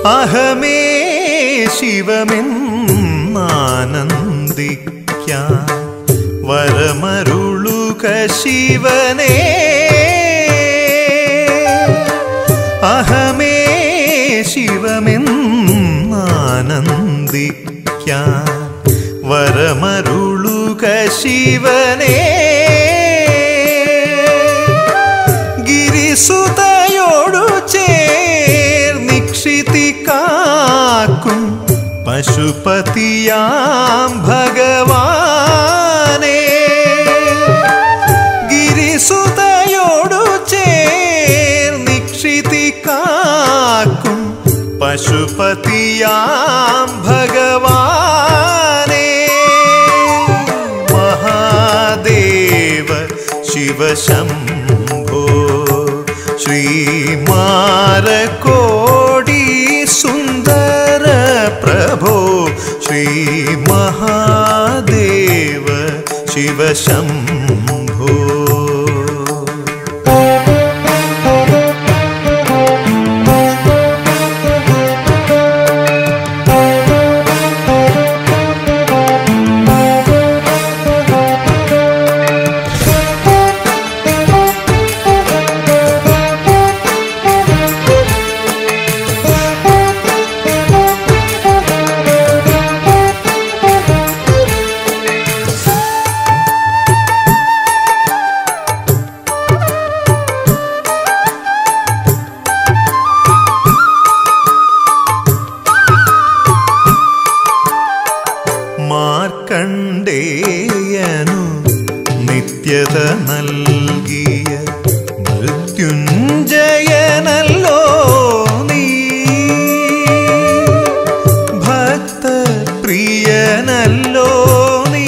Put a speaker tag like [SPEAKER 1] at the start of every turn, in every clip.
[SPEAKER 1] അഹമേ ശിവമെന്നാനന്ദിക്കാൻ വരമരുളുക ശിവനേ അഹമേ ശിവമെന്നാനന്ദിക്കാൻ വരമരുളുക ശിവനേ ഗിരിസുതയോടു ചേർനിക്ഷിതി കാക്കും പശുപതിയാം ഭഗവാനേ ഗിരിസുതയോടു ചേർനിക്ഷിതി കാക്കും പശുപതിയാം ഭഗവാനേ മഹാദേവ ശിവശംഭോ ശ്രീമാരകോടി സുന്ദര പ്രഭോ ശ്രീ മഹാദേവ ശിവശംഭോ മാർക്കണ്ഡേയനു നിത്യത നൽകിയ മൃത്യുഞ്ജയനല്ലോ നീ ഭക്തപ്രിയനല്ലോ നീ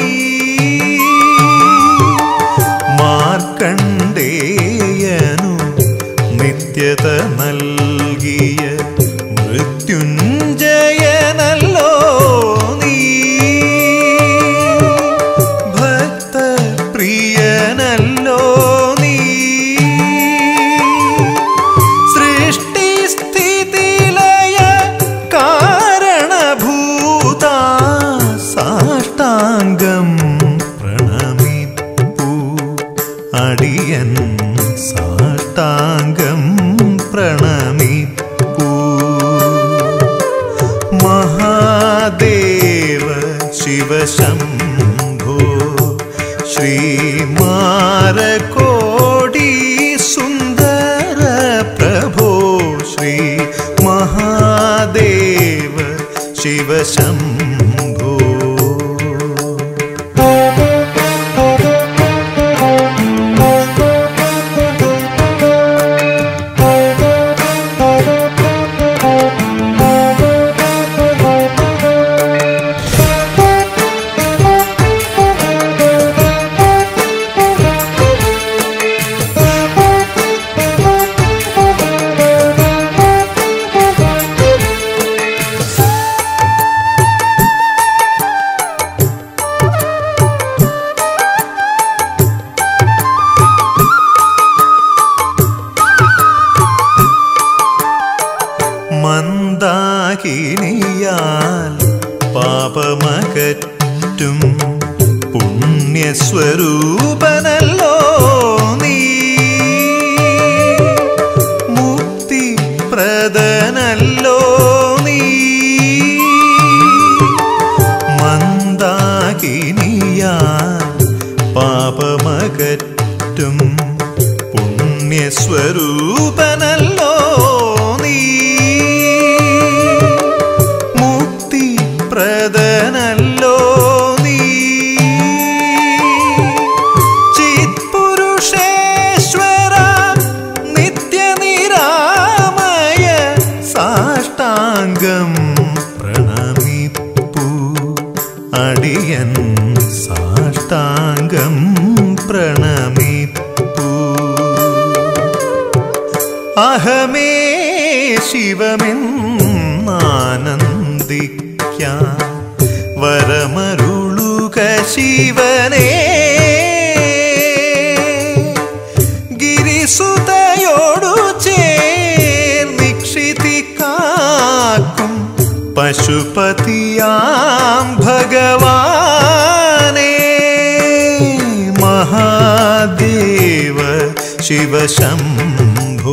[SPEAKER 1] മാർക്കണ്ഡേയനു നിത്യത നൽകിയ മൃത്യുഞ്ജയനല്ലോ നീ ഭക്തപ്രിയനല്ലോ നീ സൃഷ്ടിസ്ഥിതിലയ കാരണഭൂത സാഷ്ടാംഗം പ്രണമിപ്പൂ അടിയൻ സാഷ്ടാംഗം പ്രണമിപ്പൂ മഹാദേവ ശിവശംഭോ ശ്രീമാരകോടി സുന്ദര പ്രഭോ ശ്രീ മഹാദേവ ശിവശംഭോ മന്ദാകിനിയാൽ പാപമകറ്റും പുണ്യസ്വരൂപനല്ലോ നീ മുക്തി പ്രദനല്ലോ നീ മന്ദാകിനിയാൽ പാപമകറ്റും പുണ്യസ്വരൂപനല്ലോ നീ മുക്തി പ്രദനല്ലോ നീ ചിത്പുരുഷേശ്വര നിത്യനിരാമയ സാഷ്ടാംഗം പ്രണമിപ്പൂ അടിയൻ സാഷ്ടാംഗം പ്രണമിപ്പൂ അഹമേ ശിവമെന്നാനന്ദിക്കാൻ വരമരുളുക ശിവനേ ഗിരിസുതയോടു ചേർനിക്ഷിതി കാ കാക്കും പശുപതിയാം ഭഗവാനേ മഹാദേവ ശിവശംഭോ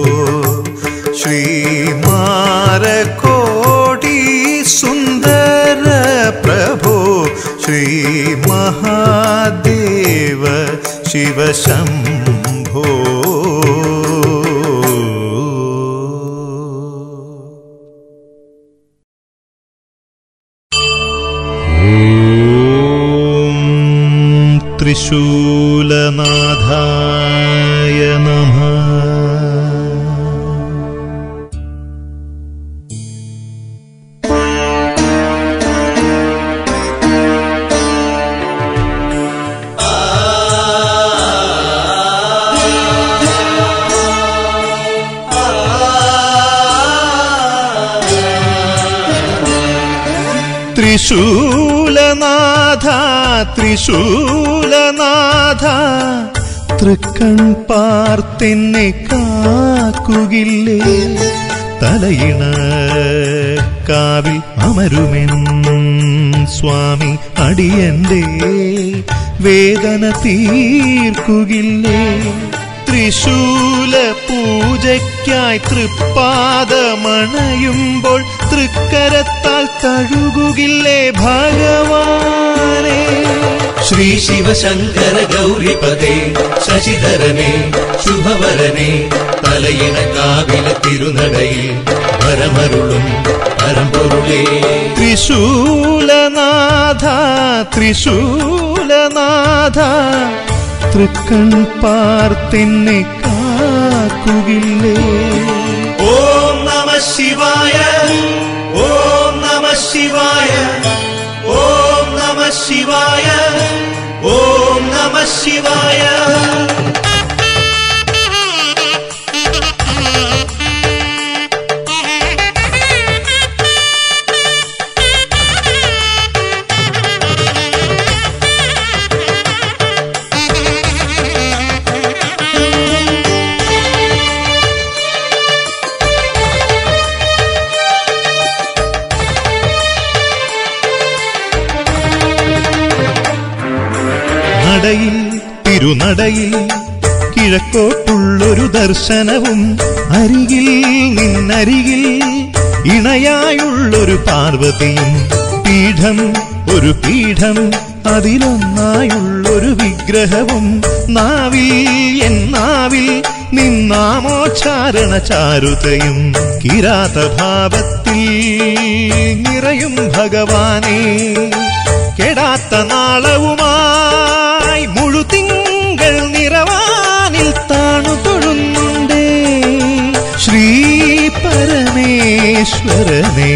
[SPEAKER 1] ശ്രീമാരകോടി സുന്ദര പ്രഭോ ശ്രീ മഹാദേവ ശിവശംഭോ ॐ त्रिशूलनाथाय नमः ത്രിശൂലനാഥ ത്രിശൂലനാഥ തൃക്കൺ പാർത്തെന്നെ കാക്കുകില്ലേ തലയിണ കാവിൽ അമരുമെൻ സ്വാമി അടിയന്റെ വേദന തീർക്കുകില്ലേ ത്രിശൂല പൂജയ്ക്കായി തൃപ്പാദമണയുമ്പോൾ തൃക്കരത്താൽ തഴുകുകില്ലേ ഭഗവാനെ
[SPEAKER 2] ശ്രീ ശിവശങ്കര ഗൗരിപദേ ശശിധരനെ ശുഭവരനെ തലയിണ കാവില തിരുനടയിൽ പരമരുളും പരമ്പൊരുളേ
[SPEAKER 1] ത്രിശൂലനാഥ ത്രിശൂലനാഥ തൃക്കൺ പാർത്തെന്നെ കാക്കുകില്ലേ
[SPEAKER 2] ഓം നമ ശിവായ ഓം നമ ശിവായ ഓം നമ ശിവായ ഓം നമ ശിവായ
[SPEAKER 1] നടയിൽ തിരുനടയിൽ കിഴക്കോട്ടുള്ളൊരു ദർശനവും അരികിൽ നിന്നരികിൽ ഇണയായുള്ളൊരു പാർവതിയും പീഠം ഒരു പീഠം അതിലൊന്നായുള്ളൊരു വിഗ്രഹവും നാവിൽ എന്നാവിൽ നിന്നാമോച്ചാരണ ചാരുതയും കിരാതഭാവത്തിൽ നിറയും ഭഗവാനേ കെടാത്ത നാളവുമായി മുഴുതിങ്കൾ നിറവാനിൽ താണു തൊഴുന്നുണ്ടേ ശ്രീ പരമേശ്വരനേ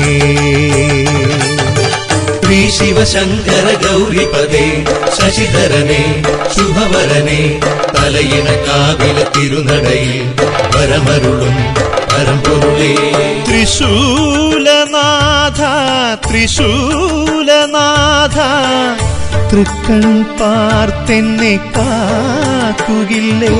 [SPEAKER 2] ശ്രീ ശിവശങ്കര ഗൗരിപദേ ശശിധരനെ ശുഭവരനെ തലയിണ കാവില തിരുനടയിൽ പരമരുളും പരമ്പൊരുളേ
[SPEAKER 1] ത്രിശൂലനാഥ ത്രിശൂലനാഥ തൃക്കൺ പാർത്തെന്നെ കാക്കുകില്ലേ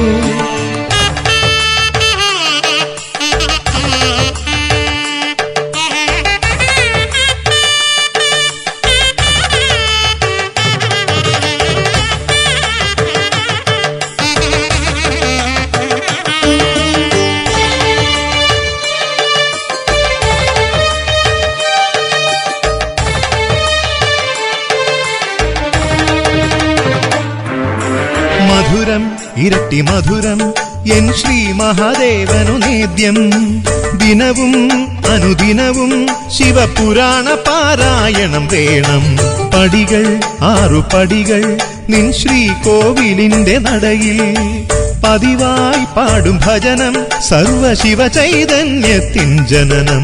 [SPEAKER 1] മധുരം ഇരട്ടി മധുരം എൻ ശ്രീ മഹാദേവനു നേദ്യം ദിനവും അനുദിനവും ശിവപുരാണ പാരായണം വേണം പടികൾ ആറു പടികൾ നിൻ ശ്രീ കോവിലിന്റെ നടയിൽ പതിവായി പാടും ഭജനം സർവശിവ ചൈതന്യത്തിൻ ജനനം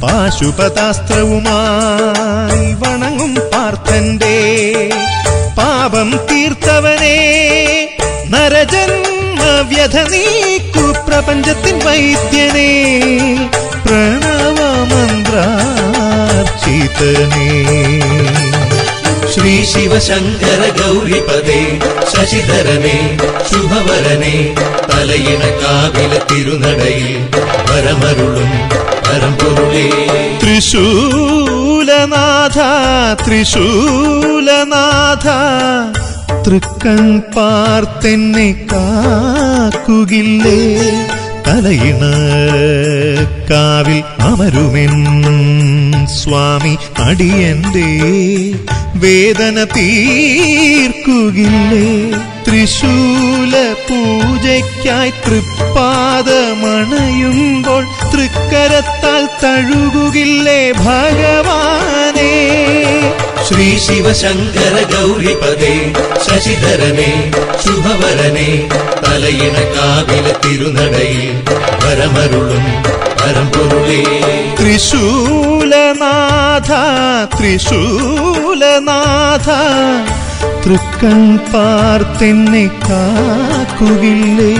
[SPEAKER 1] പാശുപതാസ്ത്രവുമായി വണങ്ങും പാർത്ഥന്റെ പാപം തീർത്തവനെ നരജന്മ വ്യഥ നീക്കു പ്രപഞ്ചത്തിൻ വൈദ്യനെ പ്രണവമന്ത്രാർച്ചിതനേ
[SPEAKER 2] ശ്രീ ശിവശങ്കര ഗൗരിപദേ ശശിധരനെ ശുഭവരനെ തലയിണ കാവില തിരുനടയിൽ പരമരുളും പരമ്പൊരുളേ
[SPEAKER 1] ത്രിശൂലനാഥ ത്രിശൂലനാഥ ത്രിശൂലനാഥ തൃക്കൺ പാർത്തെന്നെ കാക്കുകില്ലേ തലയിണ കാവിൽ അമരുമെൻ സ്വാമി അടിയന്റെ വേദന തീർക്കുകില്ലേ ത്രിശൂല പൂജയ്ക്കായി തൃപ്പാദമണയുമ്പോൾ തൃക്കരത്താൽ തഴുകുകില്ലേ ഭഗവാനേ
[SPEAKER 2] ശ്രീ ശിവശങ്കര ഗൗരിപദേ ശശിധരനെ ശുഭവരനെ തലയിണ കാവില തിരുനടയിൽ വരമരുളും പരമ്പൊരുളേ
[SPEAKER 1] ത്രിശൂലനാഥ ത്രിശൂലനാഥ തൃക്കൺ പാർത്തെന്നെ കാക്കുകില്ലേ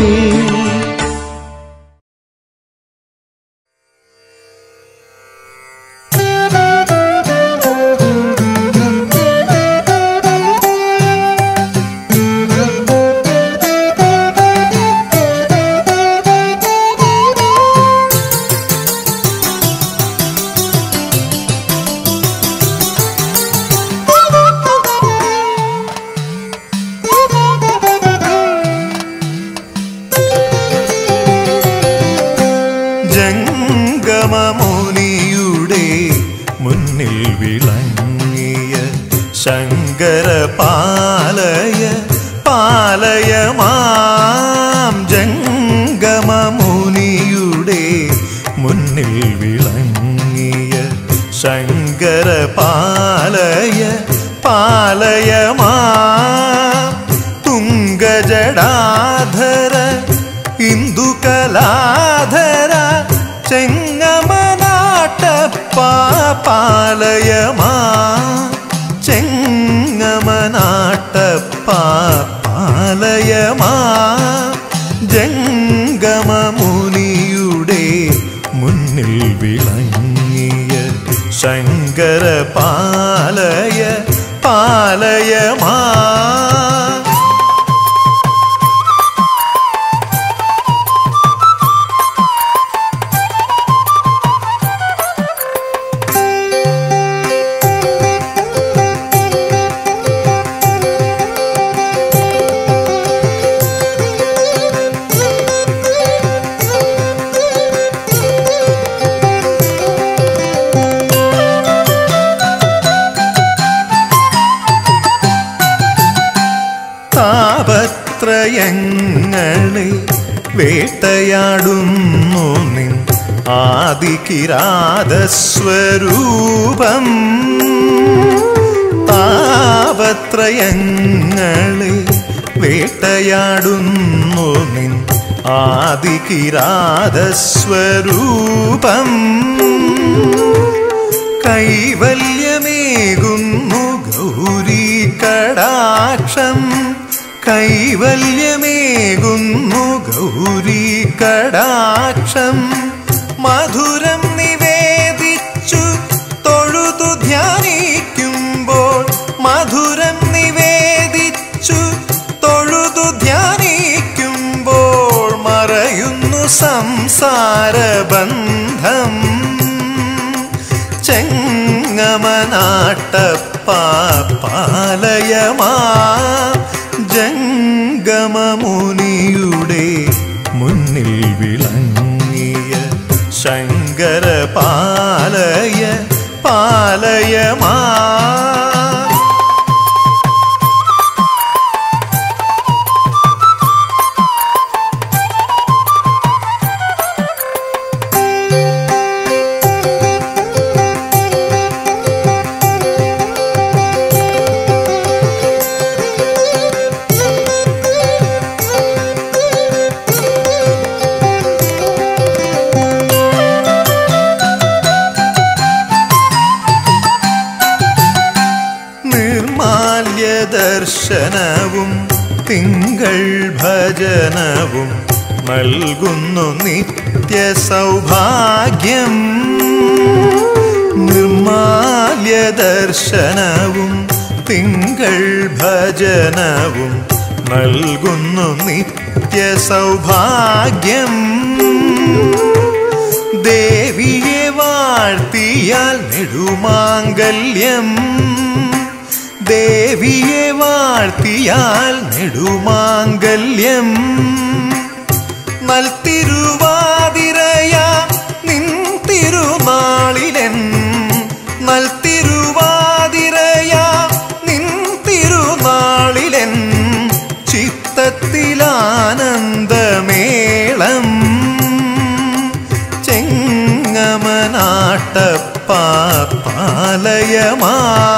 [SPEAKER 1] ജംഗമമുനിയുടെ മുന്നിൽ വിളങ്ങിയ ശങ്കര പാലയ പാലയ മാം ജംഗമമുനിയുടെ മുന്നിൽ വിളങ്ങിയ ശങ്കര പാലയ പാലയ മാം തുങ്കജടാധര ഇന്ദുകലാധര ചെങ്ങമനാട്ടപ്പാലയമാ ചെങ്ങമനാട്ടപ്പാലയമാ ജംഗമമുനിയുടെ മുന്നിൽ വിളങ്ങിയ ശങ്കര പാലയ പാലയമാ താപത്രയങ്ങളെ വേട്ടയാടുന്നു നിൻ ആദികിരാതസ്വരൂപം താപത്രയങ്ങളെ വേട്ടയാടുന്നു നിൻ ആദികിരാതസ്വരൂപം കൈവല്യമേകുന്നു ഗൗരി കടാക്ഷം കൈവല്യമേകുന്നു ഗൗരി കടാക്ഷം മധുരം നിവേദിച്ചു തൊഴുതു ധ്യാനിക്കുമ്പോൾ മധുരം നിവേദിച്ചു തൊഴുതു ധ്യാനിക്കുമ്പോൾ മറയുന്നു സംസാരബന്ധം ചെങ്ങമനാട്ടപ്പാലയമാ ജംഗമമുനിയുടെ മുന്നിൽ വിളങ്ങിയ ശങ്കര പാലയ പാലയമാ നിർമാല്യ ദർശനവും തിങ്കൾ ഭജനവും നൽകുന്നു നിത്യ സൗഭാഗ്യം നിർമാല്യ ദർശനവും തിങ്കൾ ഭജനവും നൽകുന്നു നിത്യ സൗഭാഗ്യം ദേവിയെ വാ വാഴ്ത്തിയാൽ നെടുമാങ്കല്യം ദേവിയെ വാഴ്ത്തിയാൽ നെടുമാങ്കല്യം നൽത്തിരുവാതിരയ നിൻ തിരുനാളിലൻ നൽത്തിരുവാതിരയ നിൻ തിരുനാളിലൻ ചിത്തത്തിലാനന്ദമേളം ചെങ്ങമനാട്ടപ്പാലയമാ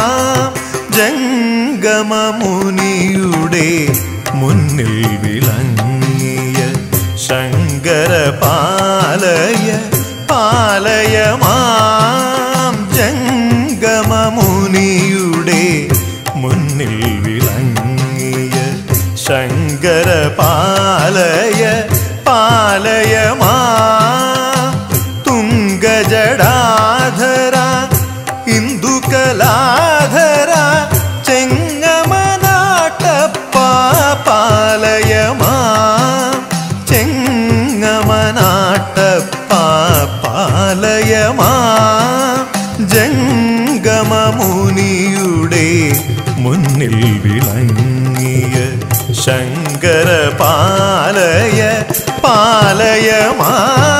[SPEAKER 1] ജംഗമമുനിയുടെ മുന്നിൽ വിളങ്ങിയ ശങ്കര പാലയ പാലയമാം ജംഗമമുനിയുടെ മുന്നിൽ വിളങ്ങിയ ശങ്കര പാലയ പാലയമാ തുങ്കജടാധര ഇന്ദുകലാധര ചെങ്ങമനാട്ടപ്പ പാലയമാ ചെങ്ങമനാട്ടപ്പ പാലയമാ ജംഗമമുനിയുടെ മുന്നിൽ വിളങ്ങിയ ശങ്കര പാലയ പാലയമാ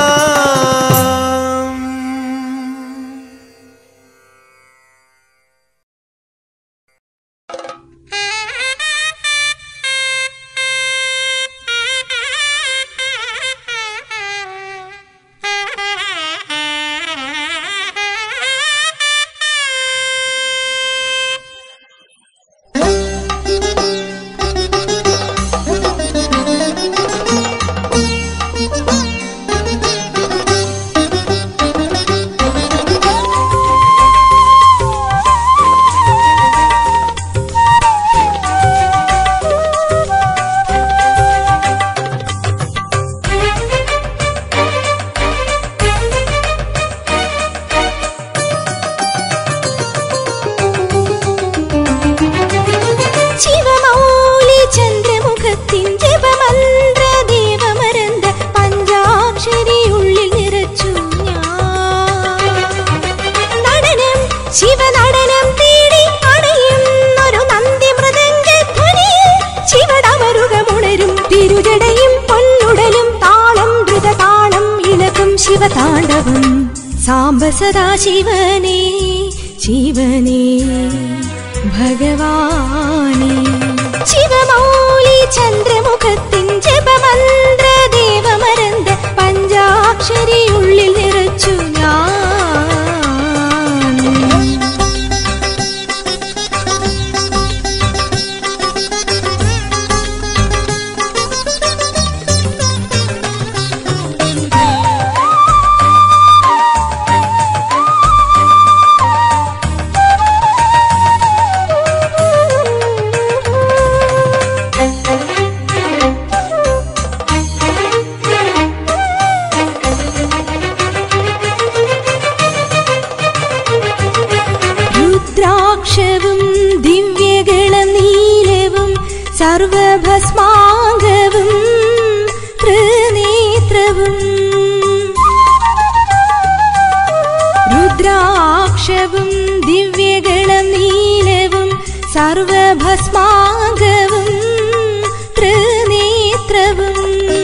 [SPEAKER 3] ശിവമൗലി ചന്ദ്രമുഖത്തിൻ ജപമന്ത്ര ദേവമരന്ത പഞ്ചാക്ഷരിയുള്ളിൽ നിറച്ചു ഞാൻ നടനം ശിവനടനം തേടി അണയുന്നൊരു നന്ദി മൃദംഗ ധ്വനിയിൽ ശിവടമരുകമുണരും തിരുജടയും പൊന്നുടലും താളം ധൃതതാളം ഇളകും ശിവതാണ്ഡവം സാംബ സദാ ശിവനേ ശിവനേ ഭഗവാനേ ശിവമൗലി ചന്ദ്രമുഖത്തിൻ ജപമന്ത്ര ദേവമരന്ത പഞ്ചാക്ഷരിയുള്ളിൽ നിറച്ചു ഞാൻ രുദ്രാക്ഷവും ദിവ്യഗളം നീലവും സർവഭസ്മാംഗവും ത്രിനേത്രവും രുദ്രാക്ഷവും ദിവ്യഗളം നീലവും സർവഭസ്മാംഗവും ത്രിനേത്രവും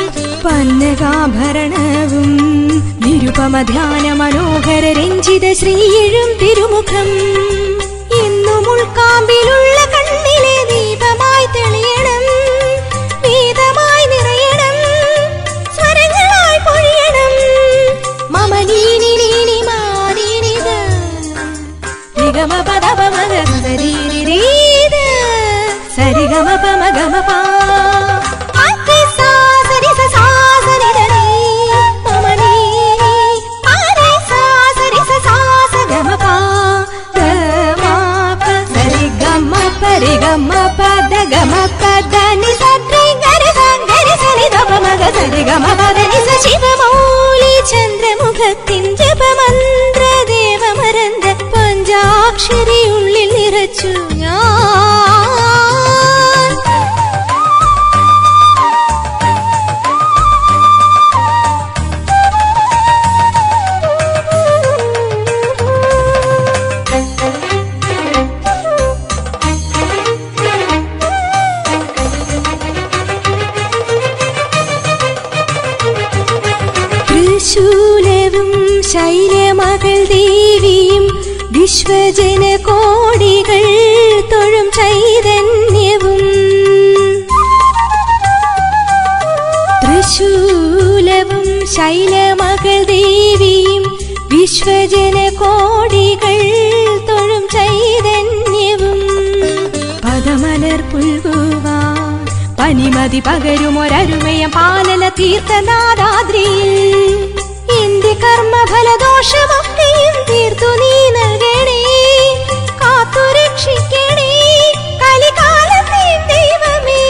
[SPEAKER 3] പന്നകാഭരണവും നിരുപമധ്യാന മനോഹര രഞ്ജിത ശ്രീയിഴും തിരുമുഖം എന്നും ഉൾക്കാമ്പിലുള്ള കണ്ണിലെ ദീപമായി തെളിയണം വേദമായി നിറയണം സ്വരങ്ങളായി പൊഴിയണം മമ നീനി നീനി മാനീനിത നിഗമ പദപ മഗ മഗരീരീത സരിഗമ പമ ഗമ പാ അത്തി സാ സരി സ സാ സരി ധ നീ മമ നീ പാരി സാ സരി സ സാ സ ഗമ പാ ഗ മ പ സരി ഗമ പരി ഗമ പദ ഗമ പദ നി സ ദ്രി ഗരി സ ഗരി സ നി ധ പ മഗ സരി ഗമ പദ നി സ ശിവമൗലി ചന്ദ്രമുഖത്തിൻ ജപമന്ത്ര ദേവമരന്ത പഞ്ചാക്ഷരിയുള്ളിൽ നിറച്ചു ഞാൻ ശൈലമകൾ ദേവിയും വിശ്വജന കോടികൾ തൊഴും ചൈതന്യവും തൃശൂലവും ശൈലമകൾ ദേവിയും വിശ്വജന കോടികൾ തൊഴും ചൈതന്യവും പദമലർ പുൽകുവാൻ പനിമതി പകരുമൊരരുമയ പാലന തീർത്ഥനാദാദ്രിയിൽ എന്റെ കർമ്മഫലദോഷമൊക്കെയും തീർത്തു നീ നൽകണേ കാത്തു രക്ഷിക്കണേ കലികാലത്തെ ദൈവമേ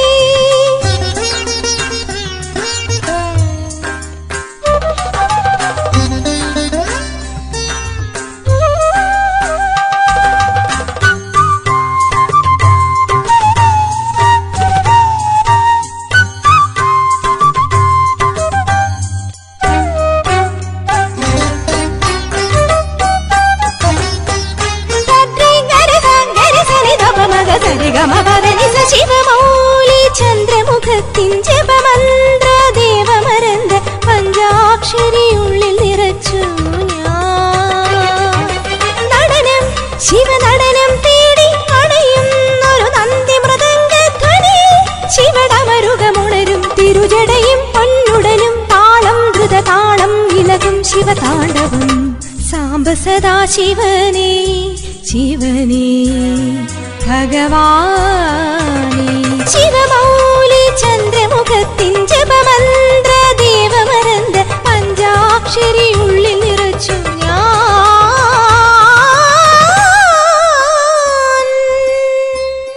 [SPEAKER 3] ശിവമൗലി ചന്ദ്രമുഖത്തിൻ ജപമന്ത്ര ദേവമരന്ത പഞ്ചാക്ഷരിയുള്ളിൽ നിറച്ചു ഞാൻ നടനം ശിവനടനം തേടി അണയുന്നൊരു നന്ദി മൃദംഗധ്വനി ശിവടമരുകമുണരും തിരുജടയും പൊന്നുടലും താളം ധൃതതാളം ഇളകും ശിവതാണ്ഡവം സാംബ സദാ ശിവനേ ശിവനേ ഭഗവാനേ ശിവമൗലി ചന്ദ്രമുഖത്തിൻ ജപമന്ത്ര ദേവമരന്ത പഞ്ചാക്ഷരി ഉള്ളിൽ നിറച്ചു ഞാൻ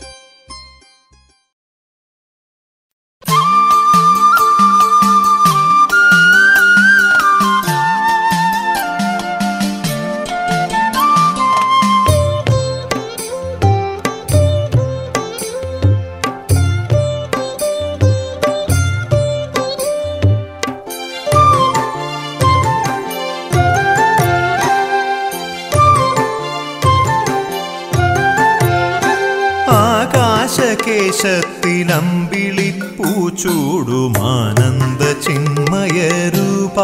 [SPEAKER 1] ആകാശകേശത്തിലമ്പിളി പൂച്ചൂടുമാനന്ദ ചിന്മയരൂപ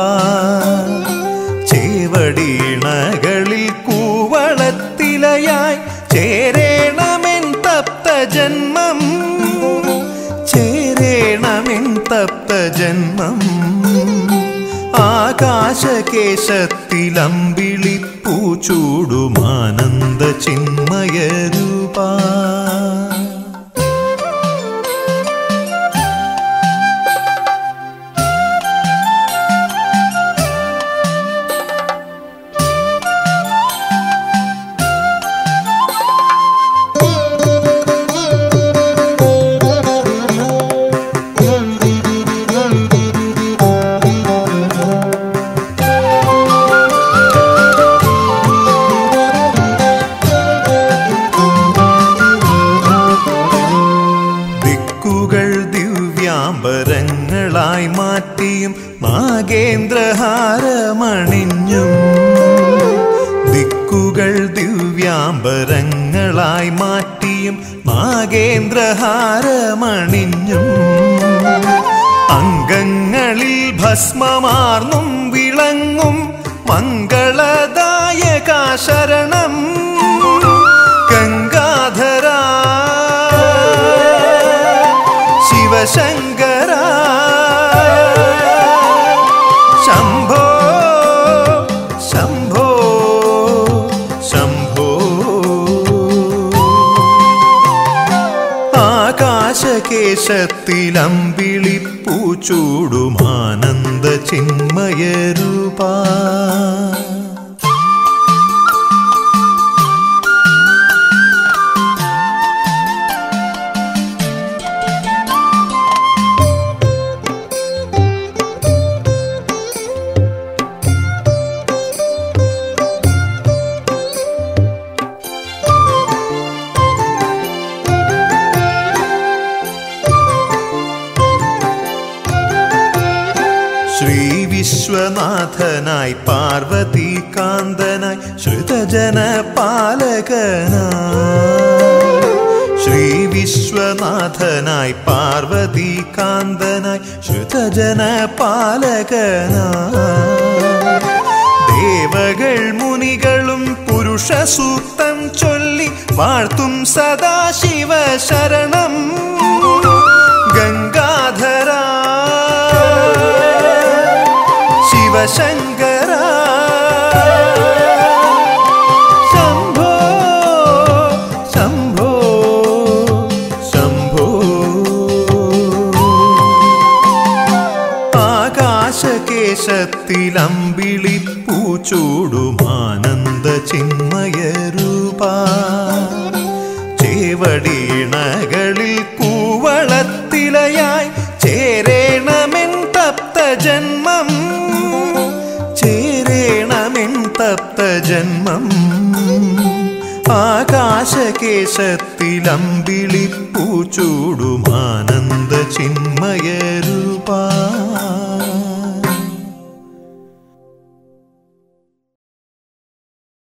[SPEAKER 1] ചേവടീണകളിൽ കൂവളത്തിലയായി ചേരേണമെൻ തപ്ത ജന്മം ചേരേണമെൻ തപ്ത ജന്മം ആകാശകേശത്തിലമ്പിളി പൂച്ചൂടുമാനന്ദ ചിന്മയരൂപ ദിക്കുകൾ ദിവ്യാംബരങ്ങളായി മാറ്റിയും നാഗേന്ദ്രഹാരമണിഞ്ഞും ദിക്കുകൾ ദിവ്യാംബരങ്ങളായി മാറ്റിയും നാഗേന്ദ്രഹാരമണിഞ്ഞും അംഗങ്ങളിൽ ഭസ്മമാർന്നും വിളങ്ങും മംഗളദായക ശരണം ഗംഗാധര ശിവശങ്കര ശംഭോ ശംഭോ ശംഭോ ആകാശകേശത്തിലമ്പിളി പൂച്ചൂടുമാനന്ദ ചിന്മയരൂപ ശ്രീ വിശ്വനാഥനായി പാർവതി കാന്തനായി ശ്രുതജന പാലകനായി ശ്രീ വിശ്വനാഥനായി പാർവതി കാന്തനായി ശ്രുതജന പാലകനായി ദേവകൾ മുനികളും പുരുഷ സൂക്തം ചൊല്ലി വാഴ്ത്തും സദാശിവ ശരണം ഗംഗാധര ശിവശങ്കര ശംഭോ ശംഭോ ശംഭോ ആകാശകേശത്തിലമ്പിളി പൂച്ചൂടുമാനന്ദ ചിന്മയ രൂപ ചേവടീണകളിൽ കൂവളത്തിലയായി ചേരേണമെൻ തപ്ത ജന്മം ചേരേണമെൻ തപ്ത ജന്മം ആകാശകേശത്തിലമ്പിളി പൂച്ചൂടുമാനന്ദ ചിന്മയ രൂപ